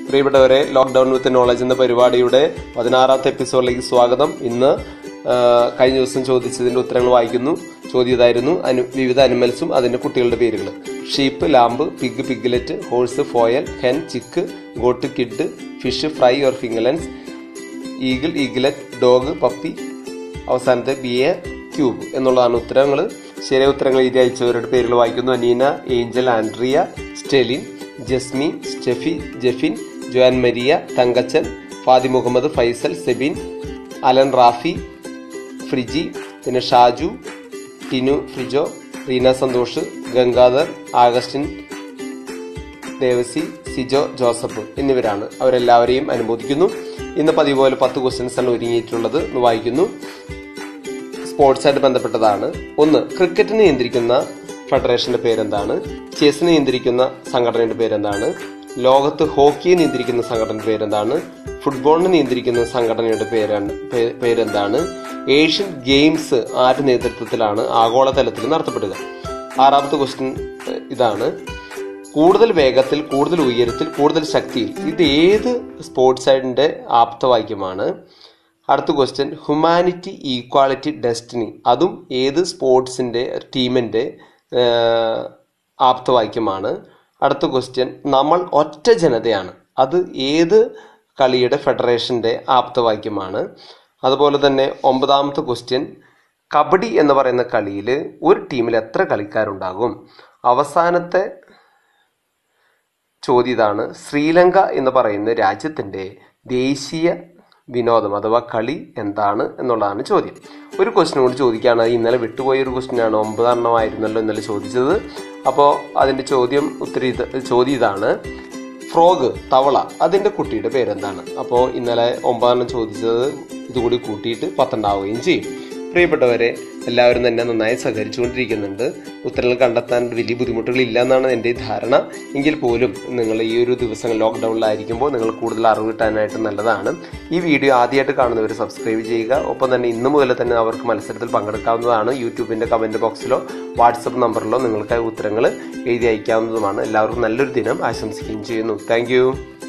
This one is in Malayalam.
പ്രിയപ്പെട്ടവരെ ലോക്ക്ഡൌൺ വിത്ത് നോളജ് എന്ന പരിപാടിയുടെ പതിനാറാമത്തെ എപ്പിസോഡിലേക്ക് സ്വാഗതം ഇന്ന് ആ, കഴിഞ്ഞ ദിവസം ചോദിച്ചതിന്റെ ഉത്തരങ്ങൾ വായിക്കുന്നു ചോദ്യം ഇതായിരുന്നു അനു വിവിധ അനിമൽസും അതിന്റെ കുട്ടികളുടെ പേരുകൾ sheep lamb pig piglet horse foal hen chick goat kid fish fry or fingerlings eagle eaglet dog puppy അവസാനത്തെ ബി എ ക്യൂബ് എന്നുള്ളതാണ് ഉത്തരങ്ങൾ ശരിയായ ഉത്തരങ്ങൾ എഴുതി അയച്ചവരുടെ പേരുകൾ വായിക്കുന്നു അനീന ഏഞ്ചൽ ആൻഡ്രിയ സ്റ്റെലിൻ ജസ്മി സ്റ്റെഫി ജെഫിൻ ജോയാൻ മരിയ തങ്കച്ചൻ ഫാദി മുഹമ്മദ് ഫൈസൽ സെബിൻ അലൻ റാഫി ഫ്രിജി പിന്നെ ഷാജു ടിനു ഫ്രിജോ റീന സന്തോഷ് ഗംഗാധർ ആഗസ്റ്റിൻ ദേവസി സിജോ ജോസഫ് എന്നിവരാണ് അവരെല്ലാവരെയും അനുമോദിക്കുന്നു ഇന്ന് പതിവ് പോലെ പത്ത് ക്വസ്റ്റ്യൻസ് ആണ് ഒരുങ്ങിയിട്ടുള്ളത് എന്ന് വായിക്കുന്നു സ്പോർട്സായിട്ട് ബന്ധപ്പെട്ടതാണ് ഒന്ന് ക്രിക്കറ്റ് നിയന്ത്രിക്കുന്ന ഫെഡറേഷന്റെ പേരെന്താണ് ചെസ് നിയന്ത്രിക്കുന്ന സംഘടനയുടെ പേരെന്താണ് ലോകത്ത് ഹോക്കിയെ നിയന്ത്രിക്കുന്ന സംഘടനയുടെ പേരെന്താണ് ഫുട്ബോളിനെ നിയന്ത്രിക്കുന്ന സംഘടനയുടെ പേരാണ് പേ- പേരെന്താണ് ഏഷ്യൻ ഗെയിംസ് ആരുടെ നേതൃത്വത്തിലാണ് ആഗോളതലത്തിൽ നടത്തപ്പെടുക ആറാമത്തെ ക്വസ്റ്റ്യൻ ഏഹ്, ഇതാണ് കൂടുതൽ വേഗത്തിൽ കൂടുതൽ ഉയരത്തിൽ കൂടുതൽ ശക്തിയിൽ ഇത് ഏത് സ്പോർട്സ് സൈഡിന്റെ ആപ്തവാക്യമാണ് അടുത്ത ക്വസ്റ്റ്യൻ ഹ്യൂമാനിറ്റി ഈക്വാളിറ്റി ഡെസ്റ്റിനി അതും ഏത് സ്പോർട്സിന്റെ ടീമിന്റെ ഏഹ്, ആപ്തവാക്യമാണ് അടുത്ത ക്വസ്റ്റ്യൻ നമ്മൾ ഒറ്റ ജനതയാണ് അത് ഏത് കളിയുടെ ഫെഡറേഷന്റെ ആപ്തവാക്യമാണ് അതുപോലെ തന്നെ ഒമ്പതാമത്തെ ക്വസ്റ്റ്യൻ കബഡി എന്ന് പറയുന്ന കളിയിൽ ഒരു ടീമിൽ എത്ര കളിക്കാരുണ്ടാകും അവസാനത്തെ ചോദ്യം ഇതാണ് ശ്രീലങ്ക എന്ന് പറയുന്ന രാജ്യത്തിന്റെ ദേശീയ വിനോദം അഥവാ കളി എന്താണ് എന്നുള്ളതാണ് ചോദ്യം ഒരു ക്വസ്റ്റ്യൻ കൂടി ചോദിക്കുകയാണ് അത് ഇന്നലെ വിട്ടുപോയ ഒരു ക്വസ്റ്റ്യൻ ആണ് ഒമ്പതെണ്ണമായിരുന്നല്ലോ ഇന്നലെ ചോദിച്ചത് അപ്പോൾ അതിന്റെ ചോദ്യം ഉത്തരി ചോദ്യം ഇതാണ് ഫ്രോഗ് തവള അതിന്റെ കുട്ടിയുടെ പേരെന്താണ് അപ്പോൾ ഇന്നലെ ഒമ്പതെണ്ണം ചോദിച്ചത് ഇതുകൂടി കൂട്ടിയിട്ട് പത്തുണ്ടാവുകയും ചെയ്യും പ്രിയപ്പെട്ടവരെ എല്ലാവരും തന്നെ നന്നായി സഹകരിച്ചുകൊണ്ടിരിക്കുന്നുണ്ട് ഉത്തരങ്ങൾ കണ്ടെത്താൻ വലിയ ബുദ്ധിമുട്ടുകളില്ല എന്നാണ് എൻ്റെ ധാരണ എങ്കിൽ പോലും നിങ്ങൾ ഈ ഒരു ദിവസം ലോക്ക്ഡൌണിലായിരിക്കുമ്പോൾ നിങ്ങൾ കൂടുതൽ അറിവ് കിട്ടാനായിട്ട് നല്ലതാണ് ഈ വീഡിയോ ആദ്യമായിട്ട് കാണുന്നവർ സബ്സ്ക്രൈബ് ചെയ്യുക ഒപ്പം തന്നെ ഇന്ന് മുതൽ തന്നെ അവർക്ക് മത്സരത്തിൽ പങ്കെടുക്കാവുന്നതാണ് യൂട്യൂബിൻ്റെ കമൻറ്റ് ബോക്സിലോ വാട്സപ്പ് നമ്പറിലോ നിങ്ങൾക്ക് ഉത്തരങ്ങൾ എഴുതി അയക്കാവുന്നതുമാണ് എല്ലാവർക്കും നല്ലൊരു ദിനം ആശംസിക്കുകയും ചെയ്യുന്നു താങ്ക്